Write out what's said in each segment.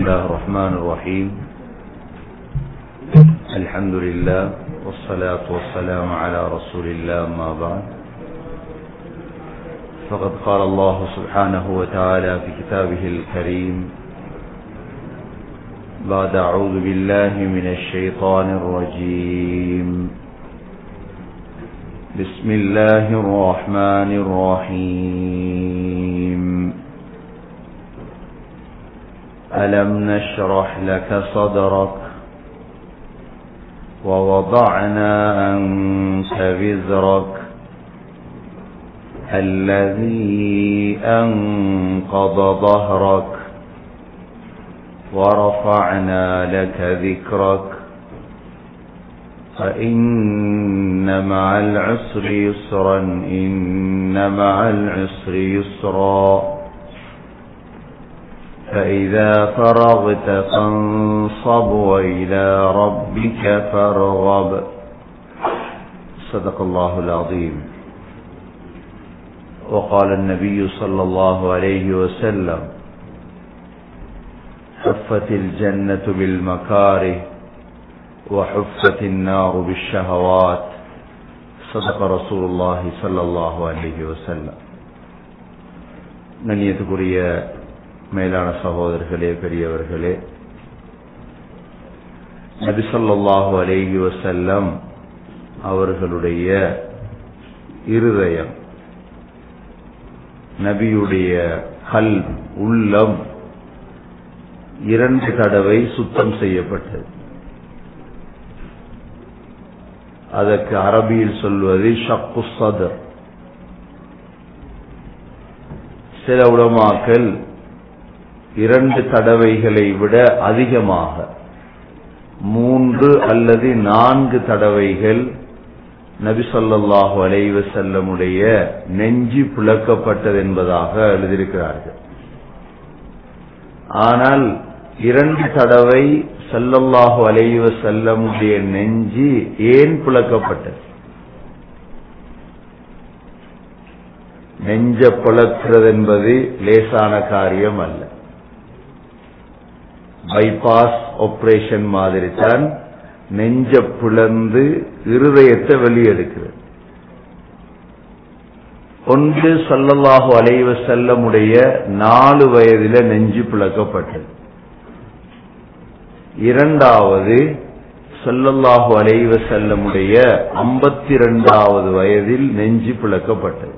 الله الرحمن الرحيم الحمد لله والصلاة والسلام على رسول الله ما بعد فقد قال الله سبحانه وتعالى في كتابه الكريم بعد أعوذ بالله من الشيطان الرجيم بسم الله الرحمن الرحيم ألم نشرح لك صدرك ووضعنا عنك وزرك الذي أنقض ظهرك ورفعنا لك ذكرك فإن مع العسر يسرا إن مع العسر يسرا فإذا فرغت فانصب وإلى ربك فارغب صدق الله العظيم وقال النبي صلى الله عليه وسلم حفت الجنة بالمكاره وحفت النار بالشهوات صدق رسول الله صلى الله عليه وسلم நன்னியத்துக்குரிய மேலான சகோதரர்களே பெரியவர்களே நபிசல்லாஹு அலேஹி வசல்லம் அவர்களுடைய இருதயம் நபியுடைய கல் உள்ளம் இரண்டு தடவை சுத்தம் செய்யப்பட்டது அதற்கு அரபியில் சொல்வது ஷப்பு சதர் சில உலமாக்கள் இரண்டு தடவைகளை விட அதிகமாக மூன்று அல்லது நான்கு தடவைகள் நபிசல்லாஹு அலைவ செல்லமுடைய நெஞ்சி புழக்கப்பட்டது என்பதாக எழுதியிருக்கிறார்கள் ஆனால் இரண்டு தடவை சல்லல்லாஹு அலைவ செல்லமுடைய நெஞ்சி ஏன் புழக்கப்பட்டது நெஞ்ச புழக்கிறது என்பது லேசான காரியம் அல்ல பைபாஸ் ஆபரேஷன் மாதிரி தான் நெஞ்ச புலந்து இருதயத்தை வெளியெடுக்கிறது ஒன்று சொல்லல்லாஹு அலைவ செல்லமுடைய நாலு வயதில நெஞ்சு பிளக்கப்பட்டது இரண்டாவது சொல்லல்லாஹு அலைவ செல்லமுடைய ஐம்பத்தி இரண்டாவது வயதில் நெஞ்சு பிளக்கப்பட்டது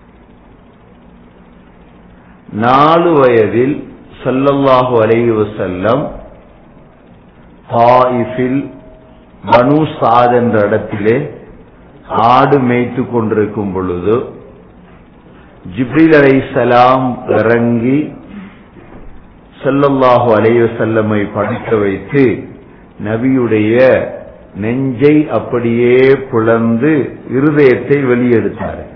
நாலு வயதில் சல்லல்லாஹு அலைவ செல்லம் தாயிஃபில் பனு சாத் என்ற இடத்திலே ஆடு மேய்த்து கொண்டிருக்கும் பொழுது ஜிப்ரில் அலை சலாம் இறங்கி செல்லல்லாஹு அலைவ செல்லமை படிக்க வைத்து நபியுடைய நெஞ்சை அப்படியே புலந்து இருதயத்தை வெளியெடுத்தார்கள்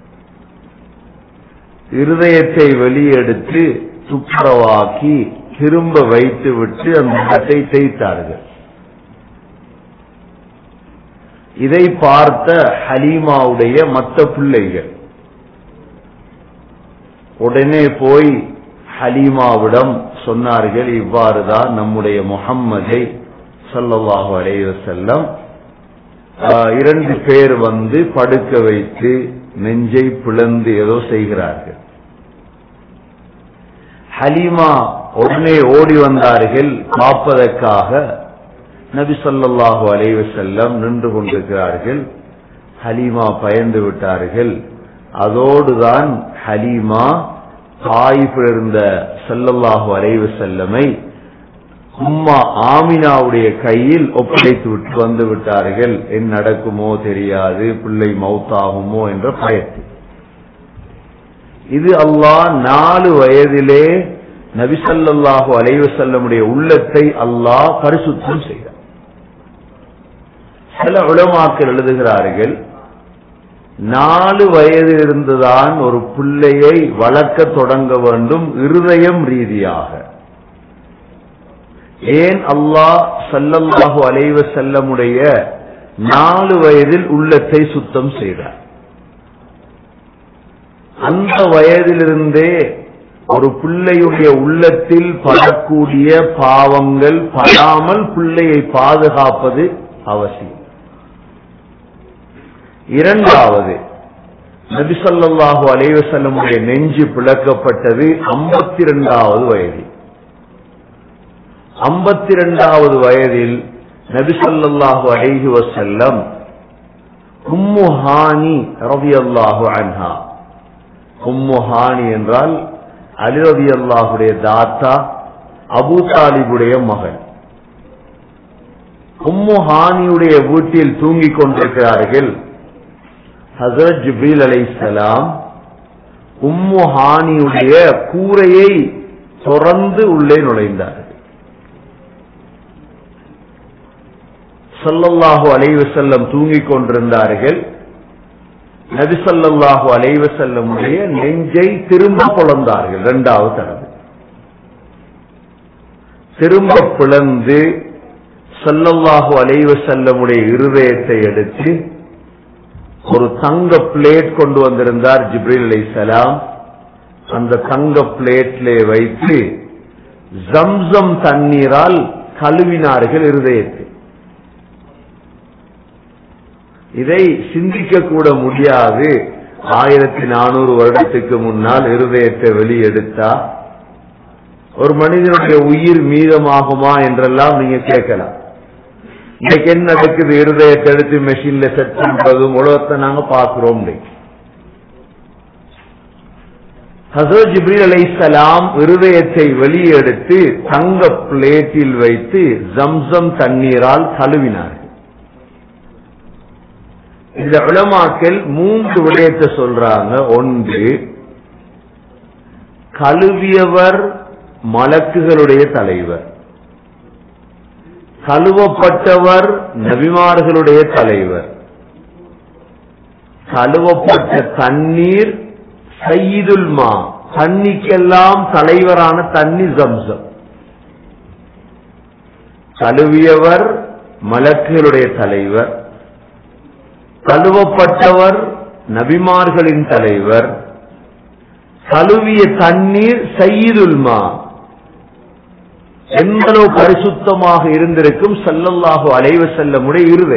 இருதயத்தை வெளியெடுத்து துப்புரவாக்கி திரும்ப வைத்து விட்டு அந்த இடத்தை தேய்த்தார்கள் இதை பார்த்த ஹலீமாவுடைய மற்ற பிள்ளைகள் உடனே போய் ஹலீமாவிடம் சொன்னார்கள் இவ்வாறுதான் நம்முடைய முகம்மதை சொல்லவாக அலைவ செல்லம் இரண்டு பேர் வந்து படுக்க வைத்து நெஞ்சை பிளந்து ஏதோ செய்கிறார்கள் ஹலீமா உடனே ஓடி வந்தார்கள் காப்பதற்காக நபி சொல்லாஹு அலைவ செல்லம் நின்று கொண்டிருக்கிறார்கள் ஹலீமா பயந்து விட்டார்கள் அதோடுதான் ஹலீமா தாயிப்பில் இருந்த செல்லல்லாஹு அலைவ செல்லமை உம்மா ஆமினாவுடைய கையில் ஒப்படைத்து விட்டு வந்து விட்டார்கள் என் நடக்குமோ தெரியாது பிள்ளை மௌத்தாகுமோ என்ற பயத்தில் இது அல்லாஹ் நாலு வயதிலே நபிசல்லாஹு அலைவ செல்லமுடைய உள்ளத்தை அல்லாஹ் பரிசுத்தம் செய்தார் சில உளமாக்கள் எழுதுகிறார்கள் நாலு வயதிலிருந்துதான் ஒரு பிள்ளையை வளர்க்க தொடங்க வேண்டும் இருதயம் ரீதியாக ஏன் அல்லாஹ் சல்லல்லாஹு அலைவ செல்லமுடைய நாலு வயதில் உள்ளத்தை சுத்தம் செய்தார் அந்த வயதிலிருந்தே ஒரு பிள்ளையுடைய உள்ளத்தில் படக்கூடிய பாவங்கள் படாமல் பிள்ளையை பாதுகாப்பது அவசியம் இரண்டாவது நபிசல்லாஹு அலைவசல்லமுடைய நெஞ்சு பிளக்கப்பட்டது ஐம்பத்தி இரண்டாவது வயதில் ஐம்பத்தி இரண்டாவது வயதில் நபிசல்லாஹு அலைஹி வசல்லம் உம்மு ஹானி ரவி அல்லாஹு அன்ஹா உம்மு ஹானி என்றால் அலி ரவி அல்லாஹுடைய தாத்தா அபு தாலிபுடைய மகன் உம்மு ஹானியுடைய வீட்டில் தூங்கிக் கொண்டிருக்கிறார்கள் ஹசரத் ஜிப்ரீல் அலைசலாம் உம்மு ஹானியுடைய கூரையை தொடர்ந்து உள்ளே நுழைந்தார்கள் சல்லல்லாஹு அலைவசல்லம் தூங்கிக் கொண்டிருந்தார்கள் நபிசல்லாஹு அலைவசல்லமுடைய நெஞ்சை திரும்ப புலந்தார்கள் இரண்டாவது தடவை திரும்ப பிளந்து சல்லல்லாஹு அலைவசல்லமுடைய இருதயத்தை எடுத்து ஒரு தங்க பிளேட் கொண்டு வந்திருந்தார் ஜிப்ரில் அலை சலாம் அந்த தங்க பிளேட்ல வைத்து ஜம்சம் தண்ணீரால் கழுவினார்கள் இருதயத்தை இதை சிந்திக்க கூட முடியாது ஆயிரத்தி நானூறு வருடத்துக்கு முன்னால் இருதயத்தை வெளியெடுத்தா ஒரு மனிதனுடைய உயிர் மீதமாகுமா என்றெல்லாம் நீங்க கேட்கலாம் இன்னைக்கு என்ன நடக்குது இருதயத்தை எடுத்து மெஷின்ல செட் பண்றதும் உலகத்தை நாங்க பாக்குறோம் ஹசரத் ஜிப்ரீல் அலைசலாம் இருதயத்தை வெளியெடுத்து தங்க பிளேட்டில் வைத்து ஜம்சம் தண்ணீரால் கழுவினார்கள் இந்த உலமாக்கள் மூன்று விடயத்தை சொல்றாங்க ஒன்று கழுவியவர் மலக்குகளுடைய தலைவர் கழுவப்பட்டவர் நபிமார்களுடைய தலைவர் கழுவப்பட்ட தண்ணீர் சையீதுல் மா தண்ணிக்கெல்லாம் தலைவரான தண்ணி ஜம்சம் கழுவியவர் மலக்குகளுடைய தலைவர் கழுவப்பட்டவர் நபிமார்களின் தலைவர் கழுவிய தண்ணீர் சையீதுல்மா எந்த அளவு பரிசுத்தமாக இருந்திருக்கும் செல்லல்லாஹு அலைவ செல்லமுடைய இருவே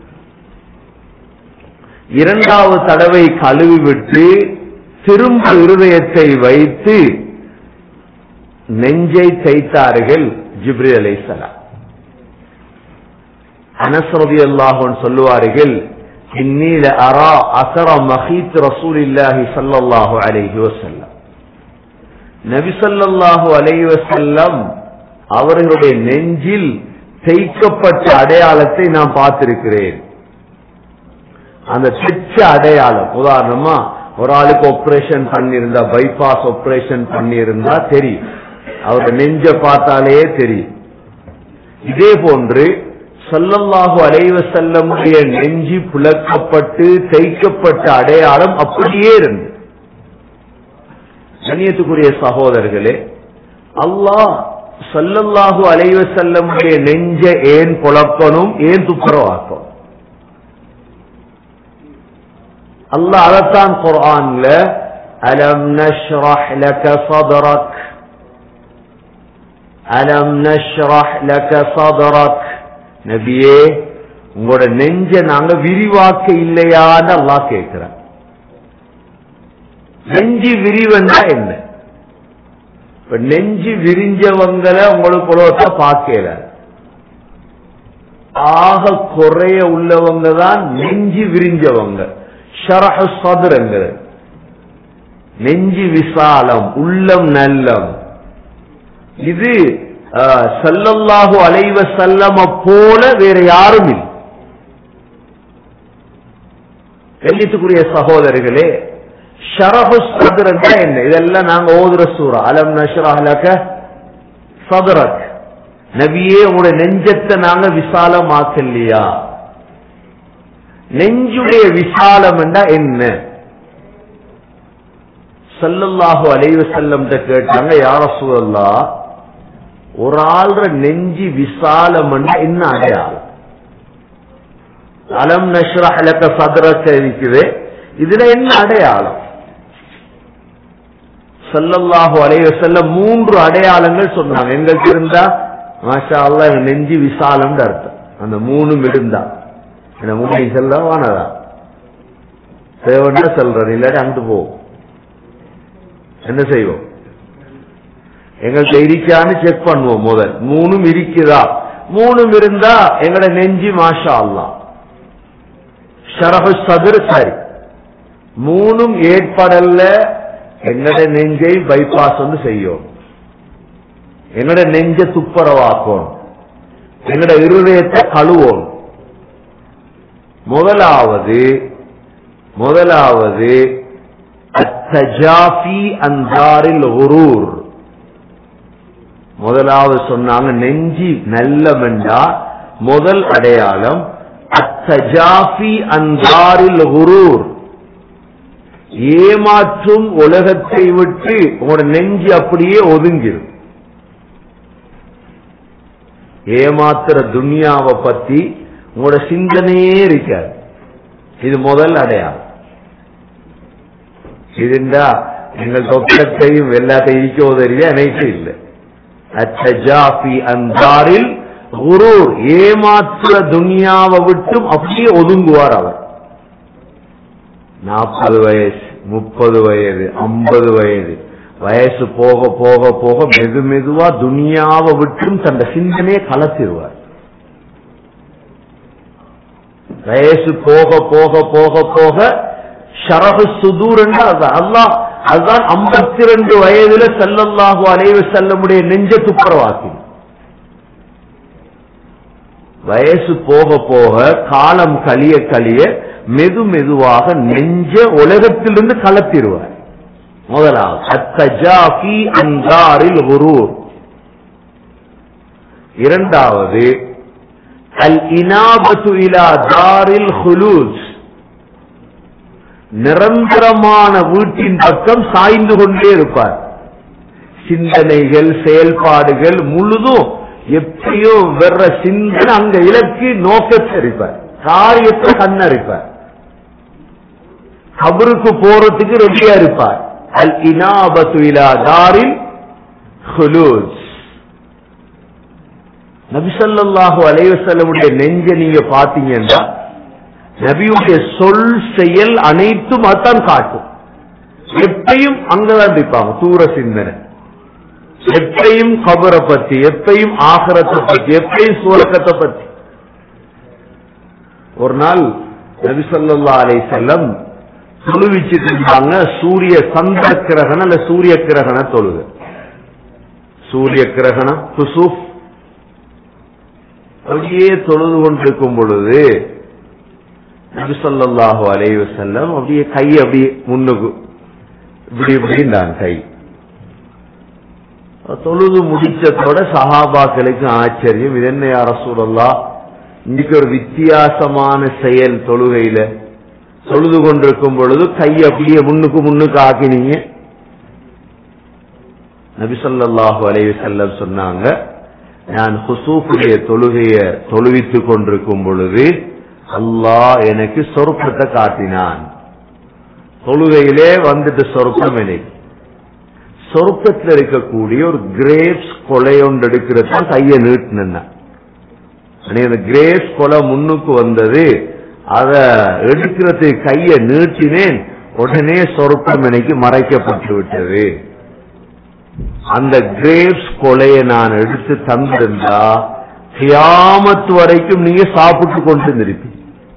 இரண்டாவது தடவை கழுவி விட்டு திரும்ப இருதயத்தை வைத்து நெஞ்சை தைத்தார்கள் ஜிப்ரி அலைசலாம் அனசரதி அல்லாஹன் சொல்லுவார்கள் إني لأرى أثر مخيط رسول الله صلى الله عليه وسلم நபி ஸல்லல்லாஹு அலைஹி வஸல்லம் அவர்களுடைய நெஞ்சில் தேய்க்கப்பட்ட அடையாளத்தை நான் பார்த்திருக்கிறேன் அந்த தைச்ச அடையாளம் உதாரணமா ஒரு ஆளுக்கு ஆபரேஷன் பண்ணியிருந்தா பைபாஸ் ஆபரேஷன் பண்ணியிருந்தா தெரியும் அவருடைய நெஞ்ச பார்த்தாலே தெரியும் இதே போன்று சல்லல்லாஹு அலைவ செல்லமுடைய நெஞ்சி புலக்கப்பட்டு தைக்கப்பட்ட அடையாளம் அப்படியே இருந்து கண்ணியத்துக்குரிய சகோதரர்களே அல்லாஹ் சல்லல்லாஹு அலைவ செல்லமுடைய நெஞ்ச ஏன் புலப்பனும் ஏன் துப்புரவாக்கணும் அல்லாஹ் அதைத்தான் குர்ஆன்ல அலம் நஷ்ரஹ் லக சதரக் அலம் நஷ்ரஹ் லக சதரக் நபியே உங்களோட நெஞ்ச நாங்க விரிவாக்க இல்லையான்னு அல்லாஹ் கேட்கிறான் நெஞ்சு விரிவன்னா என்ன இப்ப நெஞ்சு விரிஞ்சவங்களை உங்களுக்கு உலகத்தை பார்க்கல ஆக குறைய உள்ளவங்க தான் நெஞ்சு விரிஞ்சவங்க ஷரஹ சதுரங்கிற நெஞ்சு விசாலம் உள்ளம் நல்லம் இது சல்லல்லாஹு அலைவ செல்லம போல வேற யாரும் இல்லை கண்ணியத்துக்குரிய சகோதரர்களே ஷரஃபு சதுரன் என்ன இதெல்லாம் நாங்க ஓதுற சூறா அலம் நஷ்ரஹலக சதுரக் நபியே உங்களுடைய நெஞ்சத்தை நாங்க விசாலமாக்கலையா நெஞ்சுடைய விசாலம் என்றா என்ன சல்லல்லாஹு அலைவ செல்லம் கேட்டாங்க யார சூழல்லா ஒரு ஆள்ற நெஞ்சி விசாலம் என்ன அடையாளம் அலம் நஷ்ரஹலக சதுரக்க இருக்குது இதுல என்ன அடையாளம் சல்லல்லாஹு அலைஹி வஸல்லம் மூன்று அடையாளங்கள் சொன்னாங்க எங்களுக்கு இருந்தா மாஷா அல்லாஹ் எங்க நெஞ்சு விசாலம்னு அர்த்தம் அந்த மூணும் இருந்தா என்ன முடி செல்ல வானதா தேவன்னா செல்றேன் இல்லாட்டி அங்கிட்டு போ என்ன செய்வோம் எங்கள்கிட்ட இருக்கான்னு செக் பண்ணுவோம் முதல் மூணும் இருக்குதா மூணும் இருந்தா எங்கட நெஞ்சு மாஷா அல்லாஹ் ஷரஹு சதுர் சரி மூணும் ஏற்படல எங்கட நெஞ்சை பைபாஸ் வந்து செய்யும் எங்கட நெஞ்ச துப்புரவாக்கும் எங்கட இருதயத்தை கழுவோம் முதலாவது முதலாவது அத்தஜாஃபி அந்தாரில் ஒரூர் முதலாவது சொன்னாங்க நெஞ்சி நல்லமெண்டா முதல் அடையாளம் அத்தஜாஃபி அந்தாரில் ஒரூர் ஏமாற்றும் உலகத்தை விட்டு உங்களோட நெஞ்சு அப்படியே ஒதுங்கிடும் ஏமாத்துற துனியாவை பத்தி உங்களோட சிந்தனையே இருக்காது இது முதல் அடையாளம் இதுண்டா எங்கள் தொக்கத்தையும் எல்லாத்தையும் இருக்கோ தெரிய எனக்கு இல்லை அச்சஜாஃபி அந்தாரில் குரூர் ஏமாத்துற துனியாவை விட்டும் அப்படியே ஒதுங்குவார் அவர் நாற்பது வயசு முப்பது வயது ஐம்பது வயது வயசு போக போக போக மெது மெதுவா துனியாவை விட்டும் தந்த சிந்தனையை கலத்திடுவார் வயசு போக போக போக போக ஷரஹு சுதூர் என்று அல்லாஹ் அதுதான் ஐம்பத்தி ரெண்டு வயதுல செல்லல்லாஹு அலைவு செல்லமுடைய நெஞ்ச துப்புரவாக்கி வயசு போக போக காலம் கழிய கழிய மெது மெதுவாக நெஞ்ச உலகத்திலிருந்து கலத்திடுவார் முதலாவது அத்தஜாஃபி அந்தாரில் குரூர் இரண்டாவது அல் இனாபத்து இலா தாரில் ஹுலூஸ் நிரந்தரமான வீட்டின் பக்கம் சாய்ந்து கொண்டே இருப்பார் சிந்தனைகள் செயல்பாடுகள் முழுதும் எப்படியோ வெற சிந்தனை அங்க இலக்கு நோக்கத்தை இருப்பார் காரியத்தை கண்ணறிப்பார் கபருக்கு போறதுக்கு ரெடியா இருப்பார் அல் இனாபத்து இலா தாரில் ஹுலூஸ் நபிசல்லாஹு அலைவசல்லமுடைய நெஞ்ச நீங்க பாத்தீங்கன்னா நபியுடைய சொல் செயல் அனைத்தும் அதான் காட்டும் எப்பையும் அங்கதான் இருப்பாங்க தூர சிந்தனை எப்பையும் கபரை பத்தி எப்பையும் ஆகரத்தை பத்தி எப்பையும் சுவர்க்கத்தை பத்தி ஒரு நாள் நபிசல்லா அலை செல்லம் தொழுவிச்சிட்டு இருந்தாங்க சூரிய சந்திர கிரகணம் இல்ல சூரிய கிரகண தொழுக சூரிய கிரகணம் குசூப் அப்படியே தொழுது கொண்டிருக்கும் பொழுது நபிசல்லாஹு அலைவ செல்லம் அப்படியே கை அப்படியே முன்னுக்கு இப்படி இப்படின்றாங்க கை தொழுது முடிச்சதோட சஹாபாக்களுக்கு ஆச்சரியம் இது என்ன யார சூழல்லா இன்னைக்கு ஒரு வித்தியாசமான செயல் தொழுகையில தொழுது கொண்டிருக்கும் பொழுது கை அப்படியே முன்னுக்கு முன்னுக்கு ஆக்கினீங்க நபிசல்லாஹு அலைவ செல்லம் சொன்னாங்க நான் ஹுசூஃபுடைய தொழுகைய தொழுவித்துக் கொண்டிருக்கும் பொழுது அல்லாஹ் எனக்கு சொருப்பத்தை காட்டினான் தொழுகையிலே வந்துட்டு சொருப்பம் எனக்கு சொருப்பத்தில் இருக்கக்கூடிய ஒரு கிரேப்ஸ் கொலை ஒன்று எடுக்கிறது தான் கையை நீட்டினேன் அந்த கிரேப்ஸ் கொலை முன்னுக்கு வந்தது அத எடுக்கிறது கையை நீட்டினேன் உடனே சொருப்பம் எனக்கு மறைக்கப்பட்டு விட்டது அந்த கிரேப்ஸ் கொலையை நான் எடுத்து தந்திருந்தா கியாமத்து வரைக்கும் நீங்க சாப்பிட்டு கொண்டு இருப்பீங்க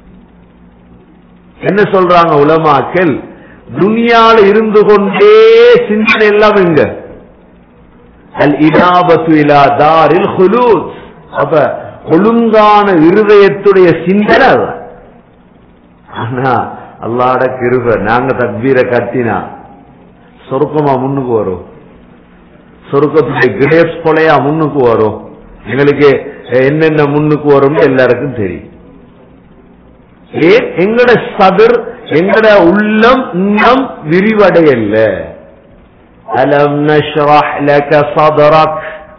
என்ன சொல்றாங்க உலமாக்கள் துனியால இருந்து கொண்டே சிந்தனை எல்லாம் எங்க அல் இனாபத்து இலா தாரில் ஹுலூத் அப்ப ஒழுங்கான இருதயத்துடைய சிந்தனை அதான். ஆனா அல்லாட கிருப நாங்க தக்பீரை கட்டினா சொருக்கமா முன்னுக்கு வரும் சொருக்கத்துடைய கிரேப்ஸ் கொலையா முன்னுக்கு வரும் எங்களுக்கு என்னென்ன முன்னுக்கு வரும்னு எல்லாருக்கும் தெரியும் ஏன் எங்கட சதுர் எங்கட உள்ளம் இன்னம் விரிவடையல்ல அலம் நஷ்ரஹ் லக சதரக்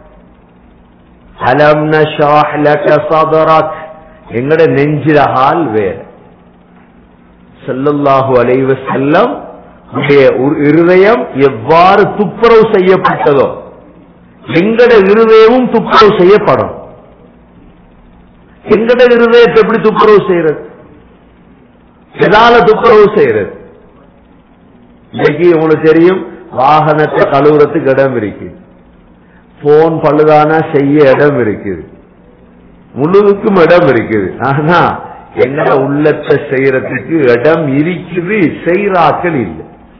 அலம் நஷ்ரஹ் லக சதரக் எங்கட நெஞ்சில ஹால் வேற ஸல்லல்லாஹு அலைஹி வஸல்லம் உடைய உ- இருதயம் எவ்வாறு துப்புரவு செய்யப்பட்டதோ எங்கட இருதயமும் துப்புரவு செய்யப்படும் எங்கட இருதயத்தை எப்படி துப்புரவு செய்யறது எதால துப்புரவு செய்யறது இன்னைக்கு உங்களுக்கு தெரியும் வாகனத்தை கழுவுறதுக்கு இடம் இருக்கு போன் பழுதானா செய்ய இடம் இருக்குது முழுதுக்கும் இடம் இருக்குது ஆனா எங்கட உள்ளத்தை செய்யறதுக்கு இடம் இருக்குது செய்யறாக்கள் இல்லை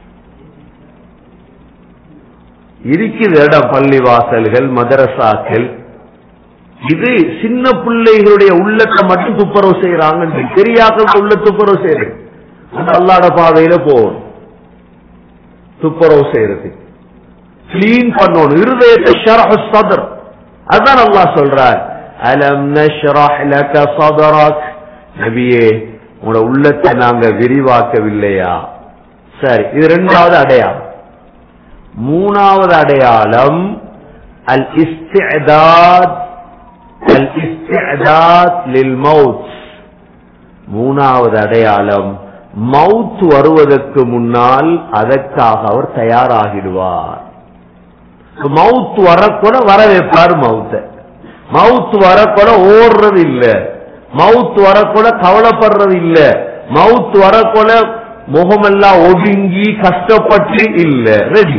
இருக்குது இடம் பள்ளி வாசல்கள் மதரசாக்கள் இது சின்ன பிள்ளைகளுடைய உள்ளத்தை மட்டும் துப்புரவு செய்யறாங்க பெரியாக்கள் உள்ள துப்புரவு செய்யறது அந்த அல்லாட பாதையில போகணும் துப்புரவு செய்யறது கிளீன் பண்ணணும் இருதயத்தை ஷரஹ் சதர் அதான் அல்லாஹ் சொல்றார் அலம் நஷ்ரஹ் லக சதரக் நபியே உங்களோட உள்ளத்தை நாங்க விரிவாக்கவில்லையா சரி இது ரெண்டாவது அடையாளம் மூணாவது அடையாளம் அல் இஸ்திஅதாத் அல் இஸ்திஅதாத் லில் மவுத் மூணாவது அடையாளம் மவுத் வருவதற்கு முன்னால் அதற்காக அவர் தயாராகிடுவார் மவுத் வரக்கூட வர வைப்பார் மவுத்த மவுத் வரக்கூட ஓடுறது இல்ல மவுத் வரக்கூட கவலைப்படுறது இல்ல மவுத் வரக்கூட முகமெல்லாம் ஒடுங்கி கஷ்டப்பட்டு இல்ல ரெடி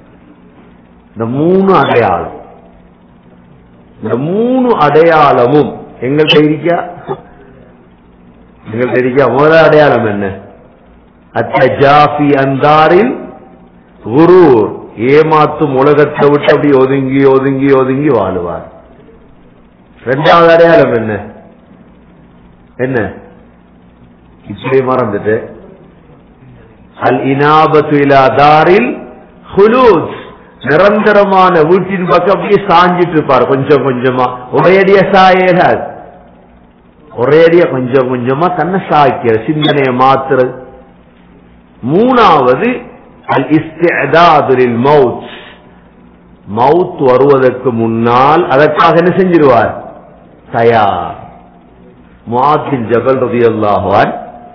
இந்த மூணு அடையாளம் இந்த மூணு அடையாளமும் எங்கள்கிட்ட இருக்கா எங்கள்கிட்ட இருக்கா முதல் அடையாளம் என்ன அத்தஜாஃபி அந்தாரில் குரூர் ஏமாத்தும் உலகத்தை விட்டு அப்படி ஒதுங்கி ஒதுங்கி ஒதுங்கி வாழுவார் ரெண்டாவது அடையாளம் என்ன என்ன இப்படி மறந்துட்டு அல் இனாபத்து இலா தாரில் ஹுலூத் நிரந்தரமான வீட்டின் பக்கம் அப்படியே சாஞ்சிட்டு இருப்பார் கொஞ்சம் கொஞ்சமா ஒரேடிய சாயலாது ஒரேடிய கொஞ்சம் கொஞ்சமா தன்னை சாய்க்கிற சிந்தனையை மாத்துறது மூணாவது அல் இஸ்திஅதாதுலில் மவுத் மவுத் வருவதற்கு முன்னால் அதற்காக என்ன செஞ்சிருவார் தயார் முஆத்தின் ஜபல் ரதியல்லாஹுவான்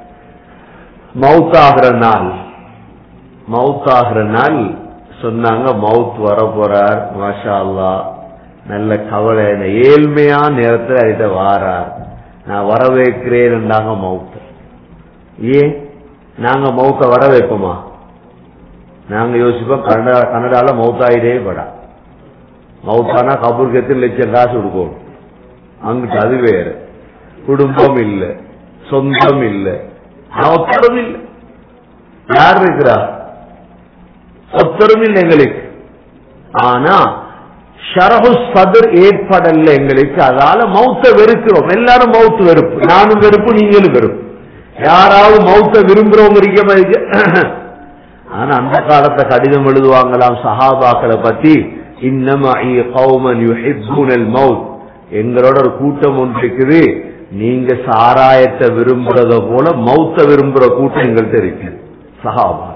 மவுத்தாகிற நாள் மவுத்தாகிற நாள் சொன்னாங்க மவுத் வர போறார் மாஷா அல்லாஹ் நல்ல கவலை ஏழ்மையா நேரத்தில் அதிட்ட வாரார் நான் வர வைக்கிறேன்டாங்க மவுத் ஏன் நாங்க மவுத்த வர வைப்போமா நாங்க யோசிப்போம் கனடா கனடால மவுத்தாயிடே படா மவுத்தானா கபூருக்கு எத்தனை லட்சம் காசு கொடுக்கணும் அங்கிட்டு அது வேற குடும்பம் இல்ல சொந்தம் இல்ல ஒத்தரும் இல்ல யார் இருக்கிறா ஒத்தரும் இல்லை எங்களுக்கு ஆனா ஷரஹு சதுர் ஏற்படல எங்களுக்கு அதால மௌத்த வெறுக்கிறோம் எல்லாரும் மௌத்து வெறுப்பு நானும் வெறுப்பு நீங்களும் வெறுப்பு யாராவது மௌத்த விரும்புறவங்க இருக்க மாதிரி ஆனா அந்த காலத்தை கடிதம் எழுதுவாங்களாம் சஹாபாக்களை பத்தி இன்னமாஇ கௌமன் யுஹிப்புனல் மவுத் எங்களோட ஒரு கூட்டம் ஒன்று இருக்குது நீங்க சாராயத்தை விரும்புறத போல மௌத்த விரும்புற கூட்டம் எங்கள்கிட்ட இருக்கு சஹாபாக்கள்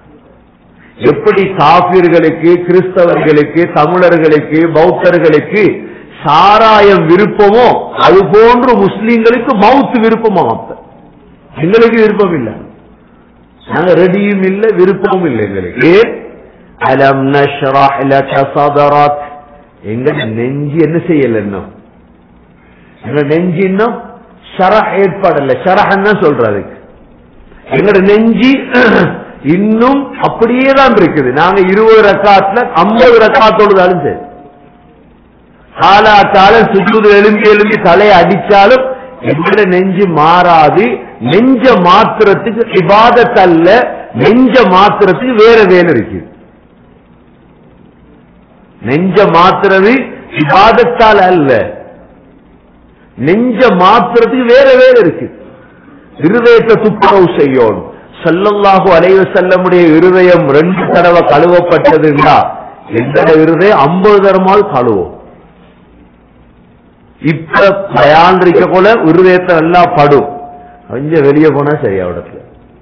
எப்படி காபிர்களுக்கு கிறிஸ்தவர்களுக்கு தமிழர்களுக்கு பௌத்தர்களுக்கு சாராயம் விருப்பமோ அது போன்று முஸ்லீம்களுக்கு மவுத்து விருப்பமோ அப்ப எங்களுக்கு விருப்பம் இல்லை நாங்க ரெடியும் இல்லை விருப்பமும் இல்லை எங்களுக்கு ஏன் அலம் நஷ்ரஹ் லக சதரக் எங்க நெஞ்சு என்ன செய்யல இன்னும் எங்க நெஞ்சு இன்னும் ஷரஹ் ஏற்படல ஷரஹ் சொல்றது எங்களோட நெஞ்சு இன்னும் அப்படியே தான் இருக்குது நாங்க இருபது ரக்காத்துல ஐம்பது ரக்காத்தோடுதாலும் சரி காலாத்தாலும் சுற்றுது எலும்பி எலும்பி தலையை அடிச்சாலும் எங்களோட நெஞ்சு மாறாது நெஞ்ச மாத்திரத்துக்கு இபாதத்தல்ல நெஞ்ச மாத்திரத்துக்கு வேற வேலை இருக்கு நெஞ்ச மாத்துறது இபாதத்தால் அல்ல நெஞ்ச மாத்திரத்துக்கு வேற வேலை இருக்கு இருதயத்தை துப்புரவு செய்யணும் சல்லல்லாஹு அலைவ செல்லமுடைய இருதயம் ரெண்டு தடவை கழுவப்பட்டதுண்டா எந்த இருதயம் ஐம்பது தரமாவது கழுவோம் இப்ப பயான் இருக்க போல இருதயத்தை நல்லா படும் கொஞ்சம் வெளியே போனா சரியா இடத்துல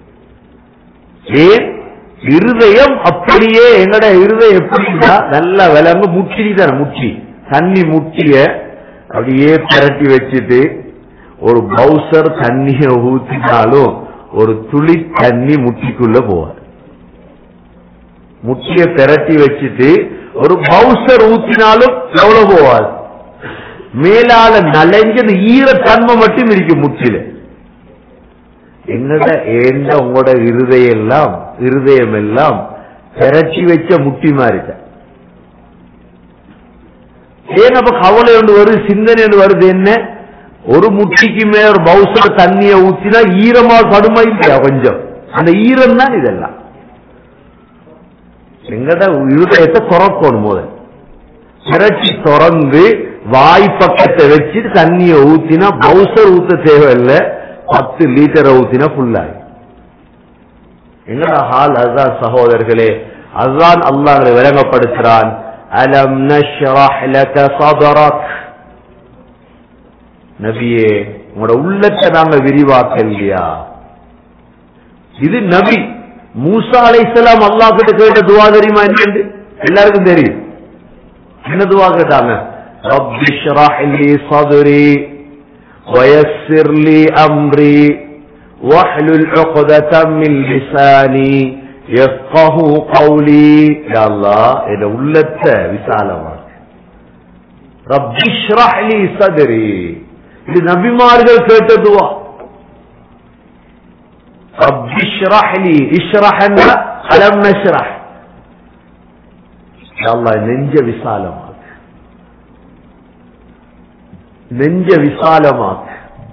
ஏன் இருதயம் அப்படியே என்னோட இருதயம் எப்படின்னா நல்லா விலங்கு முட்டி தானே முட்டி தண்ணி முட்டிய அப்படியே பிரட்டி வச்சுட்டு ஒரு பவுசர் தண்ணிய ஊத்தினாலும் ஒரு துளி தண்ணி முட்டிக்குள்ள போவார் முட்டிய பெரட்டி வச்சுட்டு ஒரு பவுசர் ஊத்தினாலும் எவ்வளவு போவாது மேலால நனைஞ்ச அந்த ஈரத்தன்மை மட்டும் இருக்கு முட்டில என்னோட ஏண்ட உங்களோட இருதயம் எல்லாம் இருதயம் எல்லாம் பெரட்டி வச்ச முட்டி மாதிரி தான். ஏன் அப்ப கவலை ஒன்று வருது சிந்தனை ஒன்று வருது என்ன ஒரு முட்டிக்கு மேல ஒரு பவுசர் தண்ணிய ஊத்தினா ஈரமா படுமா இல்லையா கொஞ்சம் அந்த ஈரம் தான் இதெல்லாம் எங்கட இருதயத்தை துறக்கணும் போது திரட்டி திறந்து வாய் பக்கத்தை வச்சுட்டு தண்ணிய ஊத்தினா பவுசர் ஊத்த தேவையில்லை பத்து லிட்டரை ஊத்தினா ஃபுல்லாகி எங்கடா ஹால் அதுதான் சகோதரர்களே அதுதான் அல்லாஹ் விளங்கப்படுத்துறான் அலம் நஷ்ரஹ் லக சதரக் நபியே உங்களோட உள்ளத்தை நாங்க விரிவாக்க இல்லையா இது நபி மூசா அலைஹிஸ்ஸலாம் அல்லாஹ் கிட்ட கேட்ட துவா தெரியுமா என்னன்னு எல்லாருக்கும் தெரியும் என்ன துவா கேட்டாங்க ரப்பி ஷ்ரஹ் லி صدري ويسر لي امري واحلل عقدة من لساني يفقه قولي يا الله என் உள்ளத்தை விசாலமாக்கு ரப்பி ஷ்ரஹ் லி صدري இது நபிமார்கள் கேட்ட துவா ரப்பி ஷ்ரஹ் லி இஷ்ரஹ் அலம் நஷ்ரஹ் யா அல்லாஹ் நெஞ்ச விசாலமாக்கு நெஞ்ச விசாலமாக்கு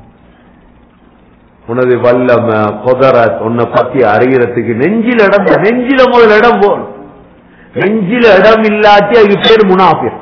உனது வல்லம கொதரத் உன்னை பத்தி அறிகிறதுக்கு நெஞ்சில இடம் தான். நெஞ்சில முதல் இடம் போகணும் நெஞ்சில இடம் இல்லாட்டி அதுக்கு பேர் முனாஃபிக்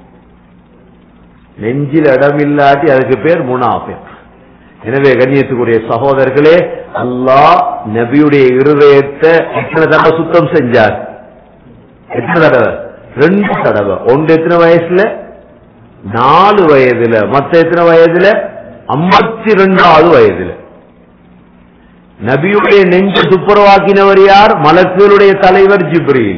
நெஞ்சில் இடம் இல்லாட்டி அதுக்கு பேர் முனாஃபிக் எனவே கண்ணியத்துக்குரிய சகோதரர்களே அல்லாஹ் நபியுடைய இருதயத்தை எத்தனை தடவை சுத்தம் செஞ்சார் எத்தனை தடவை ரெண்டு தடவை ஒன்று எத்தனை வயசுல நாலு வயதுல மத்த எத்தனை வயதுல ஐம்பத்தி ரெண்டாவது வயதுல நபியுடைய நெஞ்சு துப்புரவாக்கினவர் யார் மலக்குகளுடைய தலைவர் ஜிப்ரீல்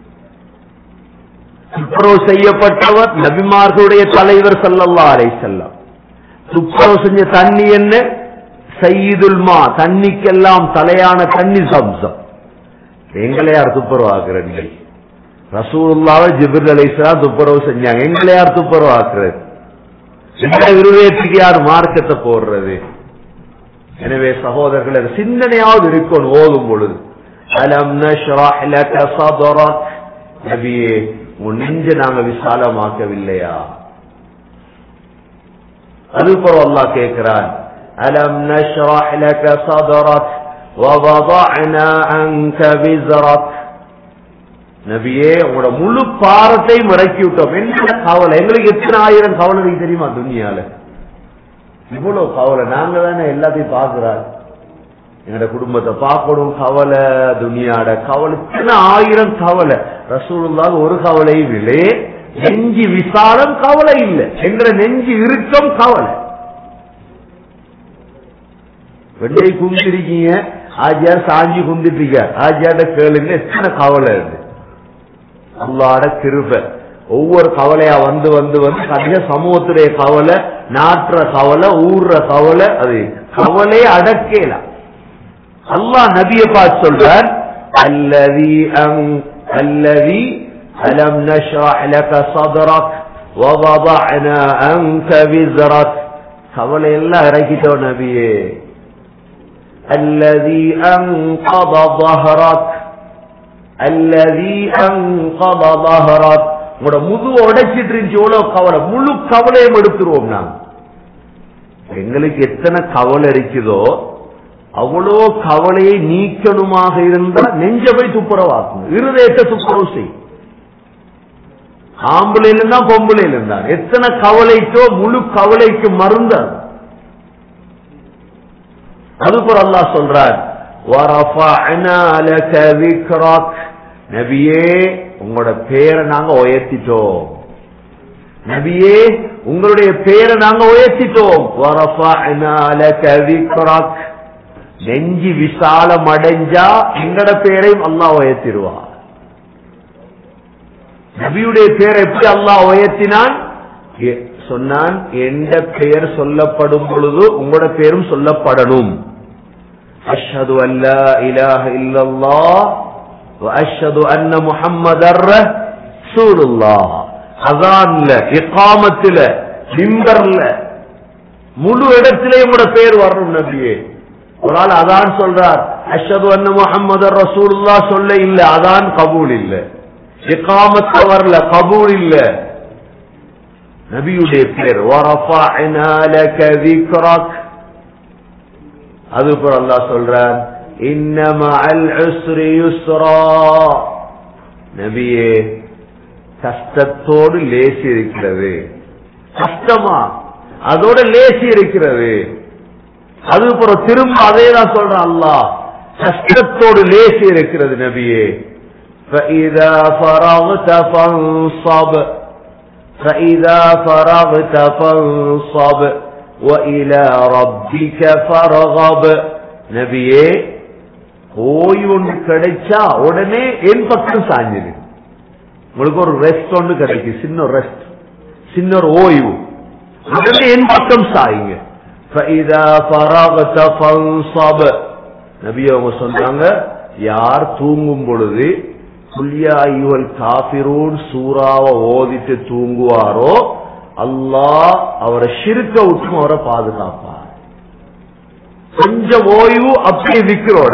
துப்புரவு செய்யப்பட்டவர் நபிமார்களுடைய தலைவர் சல்லல்லா அலை செல்லம் துப்புரவு செஞ்ச தண்ணி என்ன சையீதுல் மா தண்ணிக்கெல்லாம் தலையான தண்ணி சம்சம் எங்களை யார் துப்புரவாக்குறீங்க ரசூலுல்லாவை ஜிபிர் அலைசலாம் துப்புரவு செஞ்சாங்க எங்களை யார் துப்புரவு ஆக்குறது எங்களை விருவேற்றுக்கு யார் மார்க்கத்தை போடுறது எனவே சகோதரர்கள் அது சிந்தனையாவது இருக்கணும் ஓதும் பொழுது அலம் நஷ்ரஹ் லக சதரக் நபியே உன் நெஞ்ச நாங்க விசாலமாக்கவில்லையா அதுபோல அல்லாஹ் கேட்கிறான் அலம் நஷ்ரஹ் லக சதரக் ووضعنا عنك وزرك நபியே உங்களோட முழு பாரத்தையும் இறக்கி விட்டோம் என்ன கவலை எங்களுக்கு எத்தனை ஆயிரம் கவலை இருக்கு தெரியுமா துனியால இவ்வளவு கவலை நாங்க தானே எல்லாத்தையும் பாக்குறாரு எங்களோட குடும்பத்தை பார்க்கணும் கவலை துனியாட கவலை இத்தனை ஆயிரம் கவலை ரசூலுல்லாஹ் ஒரு கவலையும் இல்லை நெஞ்சு விசாலம் கவலை இல்லை எங்களோட நெஞ்சு இறுக்கம் கவலை வெள்ளை குந்திருக்கீங்க ஆஜியார் சாஞ்சி குந்திட்டு ஆஜியாட்ட கேளுங்க எத்தனை கவலை இருக்கு அல்லாட கிருப ஒவ்வொரு கவலையா வந்து வந்து வந்து கடைசியா சமூகத்துடைய கவலை நாட்டுற கவலை ஊர்ற கவலை அது கவலையே அடக்கலாம் அல்லாஹ் நபியை பார்த்து சொல்றார் அல்லதி அங் அல்லதி அலம் நஷ்ரஹ் லக சதரக் ووضعنا عنك وزرك கவலை எல்லாம் இறக்கிட்டோம் நபியே الذي أنقض ظهرك الذي أنقض ظهرك உங்களோட முது உடைச்சிட்டு இருந்துச்சு எவ்வளவு கவலை முழு கவலையும் எடுத்துருவோம் நாங்க எங்களுக்கு எத்தனை கவலை இருக்குதோ அவ்வளோ கவலையை நீக்கணுமாக இருந்தா நெஞ்ச போய் துப்புரவாக்கும் இருதயத்தை துப்புரவு செய்யும் ஆம்பளையில இருந்தா பொம்பளையில இருந்தா எத்தனை கவலைக்கோ முழு கவலைக்கு மருந்து அது. அதுபோல அல்லாஹ் சொல்றார் وَرَفَعْنَا لَكَ ذِكْرَكَ நபியே உங்களோட பேரை நாங்க உயர்த்திட்டோம் நபியே உங்களுடைய பேரை நாங்க உயர்த்திட்டோம் وَرَفَعْنَا لَكَ ذِكْرَكَ நெஞ்சி விசாலம் அடைஞ்சா எங்கட பேரையும் அல்லாஹ் உயர்த்திடுவார் நபியுடைய பேரை எப்படி அல்லாஹ் உயர்த்தினான் எ- சொன்னான் எந்த பெயர் சொல்லப்படும் பொழுது உங்களோட பேரும் சொல்லப்படணும் அஷ்ஹது அல்லா இலாஹ இல்லல்லாஹ் அஷ்ஹது அன்ன முஹம்மதர் ரசூலுல்லாஹ் அதான்ல இகாமத்துல மிம்பர்ல முழு இடத்திலேயும் கூட பேர் வரணும் நபியே ஒரு ஆள் அதான் சொல்றார் அஷ்ஹது அன்ன முஹம்மதர் ரசூலுல்லாஹ் சொல்ல இல்ல அதான் கபூல் இல்ல இகாமத்த வரல கபூல் இல்ல நபியுடைய பேர் وَرَفَعْنَا لَكَ ذِكْرَكَ அது போல அல்லாஹ் சொல்றான் இன்ன மஅல் உஸ்ரி யுஸ்ரா நபியே கஷ்டத்தோடு லேசி இருக்கிறது கஷ்டமா அதோட லேசி இருக்கிறது அது போல திரும்ப அதே தான் சொல்றான் அல்லாஹ் கஷ்டத்தோடு லேசி இருக்கிறது நபியே فَإِذَا فَرَغْتَ فَانصَبْ فَإِذَا فَرَغْتَ فَانصَبْ وَإِلَى رَبِّكَ فَارْغَب நபியே ஓய்வு ஒன்று கிடைச்சா உடனே என் பக்கம் சாஞ்சிரு உங்களுக்கு ஒரு ரெஸ்ட் ஒன்று கிடைக்கும் சின்ன ரெஸ்ட் சின்ன ஒரு ஓய்வு உடனே என் பக்கம் சாயுங்க فَإِذَا فَرَغْتَ فَانصَبْ நபி அவங்க சொன்னாங்க யார் தூங்கும் பொழுது புல்யாயுவல் காபிரூன் சூறாவை ஓதிட்டு தூங்குவாரோ அல்லாஹ் அவரை ஷிருக்க விட்டு அவரை பாதுகாப்பார் கொஞ்சம் ஓய்வு அப்படியே விக்கிறோட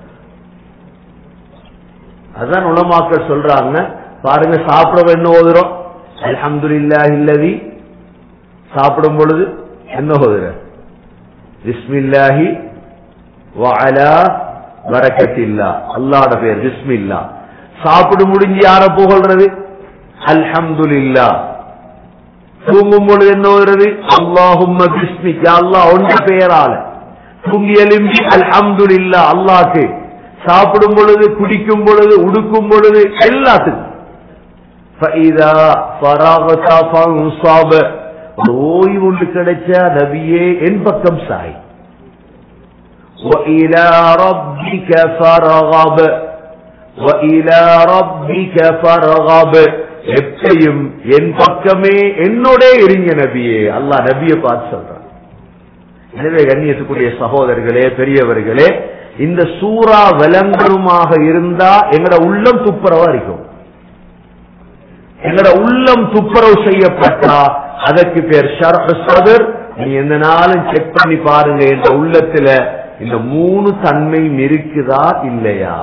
அதான் உலமாக்கள் சொல்றாங்க பாருங்க சாப்பிட என்ன ஓதுறோம் அல்ஹம்துலில்லாஹி இல்லதி சாப்பிடும் பொழுது என்ன ஓதுற பிஸ்மில்லாஹி வஅலா பரக்கத்தில்லா அல்லாஹ்ட பேர் பிஸ்மில்லா சாப்பிடு முடிஞ்சு யார புகழ்றது அல்ஹம்துலில்லா தூங்கும் பொழுது என்ன வருது அல்லாஹும்ம பிஸ்மிக் யா அல்லாஹ் ஒன்று பெயரால தூங்கி எழும்பி அல்ஹம்துலில்லா அல்லாஹ்க்கு சாப்பிடும் பொழுது குடிக்கும் பொழுது உடுக்கும் பொழுது எல்லாத்துக்கும் فَإِذَا فَرَغْتَ فَانصَبْ ஒரு ஓய்வு ஒன்று கிடைச்ச நபியே என் பக்கம் சாய் وَإِلَى رَبِّكَ فَارْغَب وَإِلَى رَبِّكَ فَارْغَب எப்பையும் என் பக்கமே என்னோட இருங்க நபியே அல்லாஹ் நபியை பார்த்து சொல்றான் எனவே கண்ணியத்துக்குரிய சகோதரர்களே பெரியவர்களே இந்த சூறா விளங்கருமாக இருந்தா எங்கட உள்ளம் துப்புரவா இருக்கும் எங்கட உள்ளம் துப்புரவு செய்யப்பட்டா அதற்கு பேர் ஷர்ஹ் சதர் நீ எந்த நாளும் செக் பண்ணி பாருங்க என்ற உள்ளத்துல இந்த மூணு தன்மை இருக்குதா இல்லையா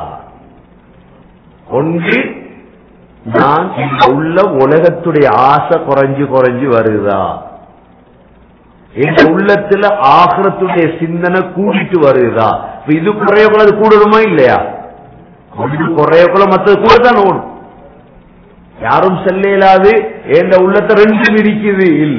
ஒன்று நான் இந்த உள்ள உலகத்துடைய ஆசை குறைஞ்சு குறைஞ்சு வருதா எங்க உள்ளத்துல ஆகிரத்துடைய சிந்தனை கூட்டிட்டு வருதா இப்ப இது குறையக்குள்ள அது கூடணுமா இல்லையா இது குறையக்குள்ள மற்றது கூட தான் ஓடும் யாரும் செல்ல இயலாது என் உள்ளத்தை ரெண்டும் இருக்குது இல்ல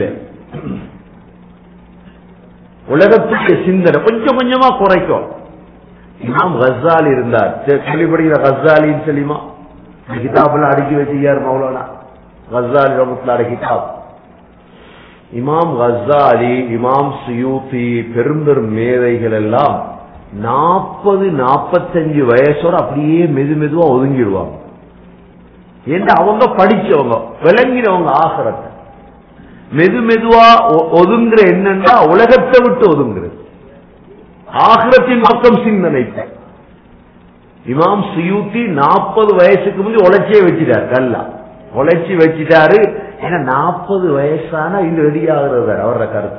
உலகத்துடைய சிந்தனை கொஞ்சம் கொஞ்சமா குறைக்கும் இமாம் கசாலி இருந்தார் கேள்விப்படுகிற கசாலின்னு சொல்லிமா கிதாபெல்லாம் அடுக்கி வச்சுக்கார் மௌலானா கசாலி ரமத்துலாட கிதாப் இமாம் கசாலி இமாம் சுயூத்தி பெரும் பெரும் மேதைகள் எல்லாம் நாற்பது நாற்பத்தஞ்சு வயசோட அப்படியே மெது மெதுவா ஒதுங்கிடுவாங்க ஏன்னா அவங்க படிச்சவங்க விளங்கினவங்க ஆகிறத மெது மெதுவா ஒ- ஒதுங்குற என்னன்னா உலகத்தை விட்டு ஒதுங்குறது ஆகிரத்தின் பக்கம் சிந்தனை இமாம் சுயூத்தி நாற்பது வயசுக்கு முந்தி உழைச்சியே வச்சிட்டார் கல்லா உழைச்சி வச்சிட்டாரு ஏன்னா நாற்பது வயசானா இது ரெடி ஆகுறது அவரோட கருத்து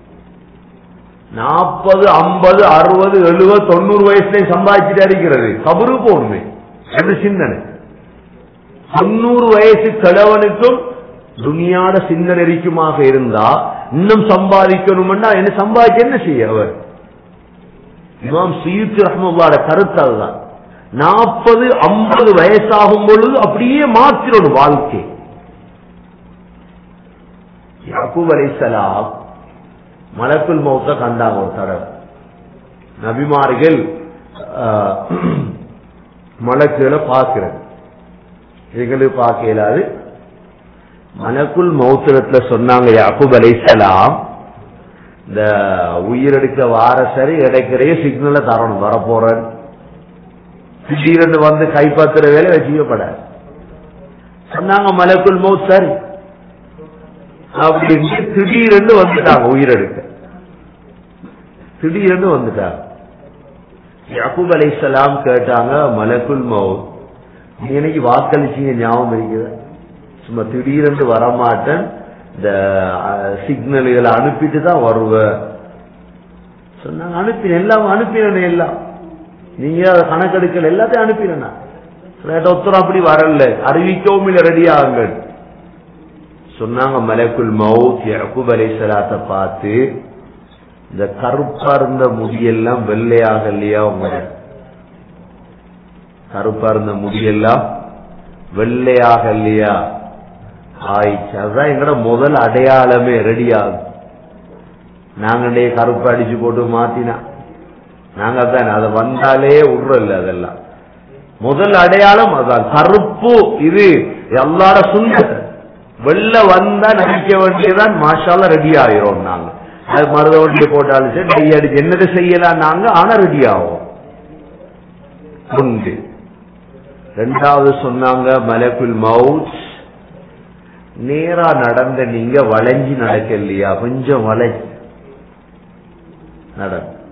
நாற்பது ஐம்பது அறுபது எழுபது தொண்ணூறு வயசுல சம்பாதிச்சுட்டு இருக்கிறது கபரு போகணுமே என்று சிந்தனை தொண்ணூறு வயசு கிழவனுக்கும் துனியாட சிந்தனை இருக்குமாக இருந்தா இன்னும் சம்பாதிக்கணும்னா என்ன சம்பாதிக்க என்ன செய்ய அவர் இமாம் சுயூத் ரஹ்மல்லாட கருத்து அதுதான் நாற்பது ஐம்பது வயசாகும் பொழுது அப்படியே மாத்திரணும் வாழ்க்கை யாக்கூப் அலைசலாம் மலக்குல் மௌத்த கண்டாங்க ஒரு தடவை நபிமார்கள் ஆஹ், மலக்குகளை பார்க்கிறது எங்களுக்கு பார்க்க இயலாது மலக்குல் மௌத்திரத்துல சொன்னாங்க யாக்கூப் அலைசலாம் இந்த உயிரெடுக்க வார சரி இடைக்கிறைய சிக்னலை தரணும் வரப்போறேன் திடீரென்று வந்து கைப்பற்றுற வேலை வச்சுக்கப்படாது சொன்னாங்க மலக்குல் மௌத் சரி அப்படின்னு திடீரென்று வந்துட்டாங்க உயிரெடுக்க திடீரென்று வந்துட்டாங்க யாக்கூப் அலைசலாம் கேட்டாங்க மலக்குல் மௌத் நீ இன்னைக்கு வாக்களிச்சீங்க ஞாபகம் இருக்குது சும்மா திடீரென்று வரமாட்டேன் இந்த சிக்னல்களை அனுப்பிட்டு தான் வருவ சொன்னாங்க அனுப்பின எல்லாம் அனுப்பினேன் எல்லாம் நீங்க அதை கணக்கெடுக்கல எல்லாத்தையும் அனுப்பினா ஒருத்தர் அப்படி வரல அறிவிக்கவும் இல்லை ரெடி ஆகுங்கள் சொன்னாங்க மலக்குல் மவுத் யக்கூப் அலைஹிஸ்ஸலாத்தை பார்த்து இந்த கருப்பா இருந்த முடியெல்லாம் வெள்ளையாக இல்லையா உங்க கருப்பா இருந்த முடியெல்லாம் வெள்ளையாக இல்லையா ஆயிடுச்சு அதுதான் எங்கட முதல் அடையாளமே ரெடி ஆகும் நாங்களே கருப்பு அடிச்சு போட்டு மாத்தினா நாங்க அதான் அதை வந்தாலே விடுறல அதெல்லாம் முதல் அடையாளம் அதான் கருப்பு இது எல்லார சுண்ண வெள்ள வந்தா நடிக்க வேண்டியதான் மாஷால ரெடி ஆயிரும் நாங்க அது மருத வண்டியை போட்டாலும் சரி டை அடிச்சு என்னதை செய்யலாம் நாங்க ஆனா ரெடி ஆகும் உண்டு ரெண்டாவது சொன்னாங்க மலக்குல் மவுத் நேரா நடந்த நீங்க வளைஞ்சி நடக்க இல்லையா கொஞ்சம் வளை நட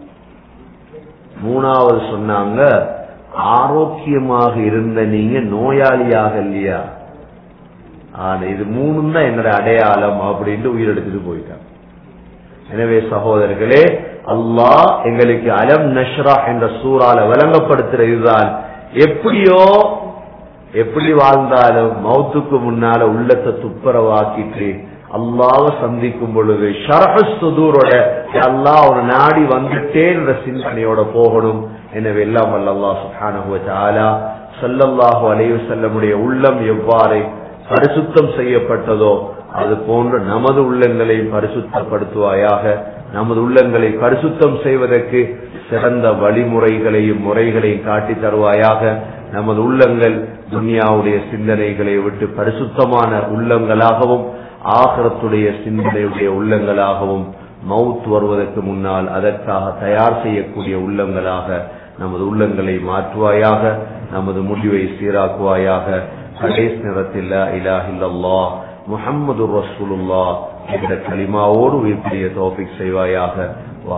மூணாவது சொன்னாங்க ஆரோக்கியமாக இருந்த நீங்க நோயாளியாக இல்லையா ஆனா இது மூணும் தான் என்னோட அடையாளம் அப்படின்ட்டு உயிரெடுத்துட்டு போயிட்டாங்க எனவே சகோதரர்களே அல்லாஹ் எங்களுக்கு அலம் நஷ்ரா என்ற சூறால விளங்கப்படுத்துற இதுதான் எப்படியோ எப்படி வாழ்ந்தாலும் மௌத்துக்கு முன்னால உள்ளத்தை துப்புரவாக்கிட்டு அல்லாவை சந்திக்கும் பொழுது ஷரஹுதூரோட அல்லாஹ் ஒரு நாடி வந்துட்டே என்ற சிந்தனையோட போகணும் எனவே எல்லாம் வல்ல அல்லாஹ் சுப்ஹானஹு வ தஆலா ஸல்லல்லாஹு அலைஹி வஸல்லமுடைய உள்ளம் எவ்வாறு பரிசுத்தம் செய்யப்பட்டதோ அது போன்று நமது உள்ளங்களையும் பரிசுத்தப்படுத்துவாயாக நமது உள்ளங்களை பரிசுத்தம் செய்வதற்கு சிறந்த வழிமுறைகளையும் முறைகளையும் காட்டி தருவாயாக நமது உள்ளங்கள் துனியாவுடைய சிந்தனைகளை விட்டு பரிசுத்தமான உள்ளங்களாகவும் ஆகரத்துடைய சிந்தனையுடைய உள்ளங்களாகவும் மவுத் வருவதற்கு முன்னால் அதற்காக தயார் செய்யக்கூடிய உள்ளங்களாக நமது உள்ளங்களை மாற்றுவாயாக நமது முடிவை சீராக்குவாயாக கடைசி நேரத்தில் இலாஹில்லா முஹம்மது ரசூலுல்லா என்ற களிமாவோடு உயிர்ப்புடைய தோபிக் செய்வாயாக